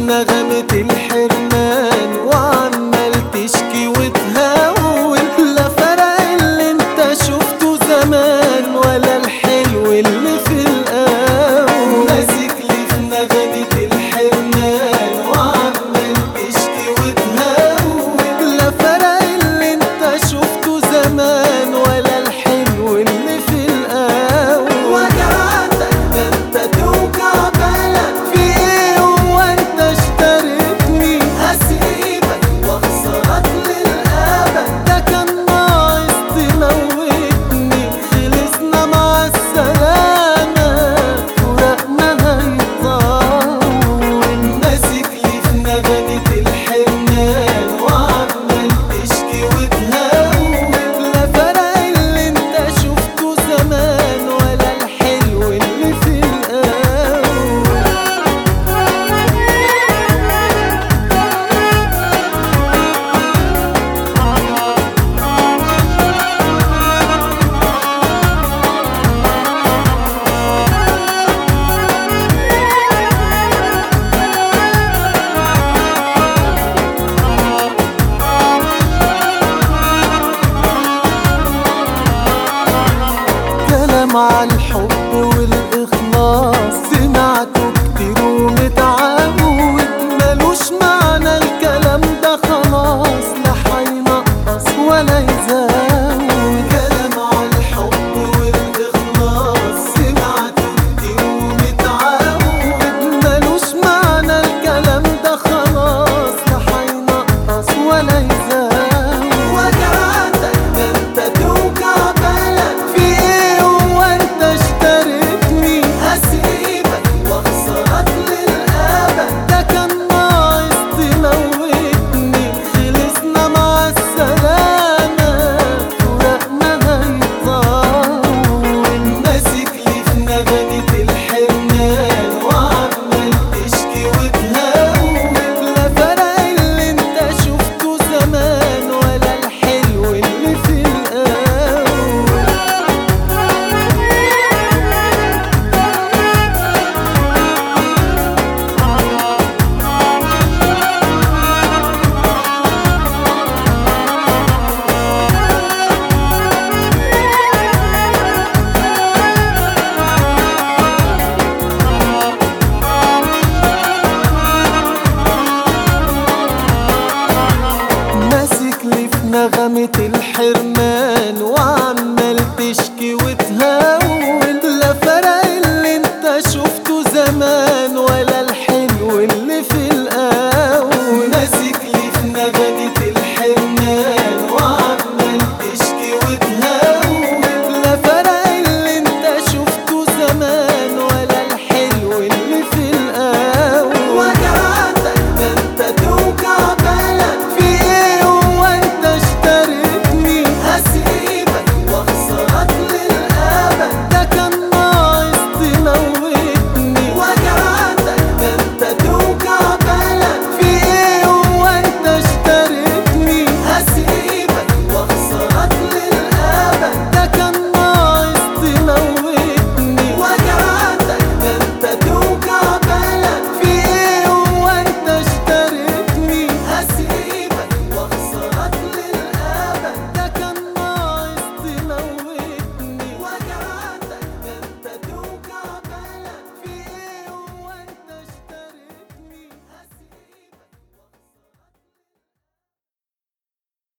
نغمة الحرمان وعمال تشكي وتهون لا فرق اللي انت شفته زمان ولا الحلو اللي في الأول ماسك لي في نغمة الحرمان وعمال تشكي وتهون لا فرق اللي انت شفته زمان ولا الحلو اللي في الأول وجعتك ده انت توجع بالك في ايه هو انت اشتريتني هسيبك واخسرك للأبد ده كان ناقص تموتني خلصنا مع السلامة فراقنا هيطول ماسك لي في نغمة الحرمان وعمال تشكي وتهون لا فرق اللي انت شفته زمان ولا الحلو اللي في الأول كلام عن الحب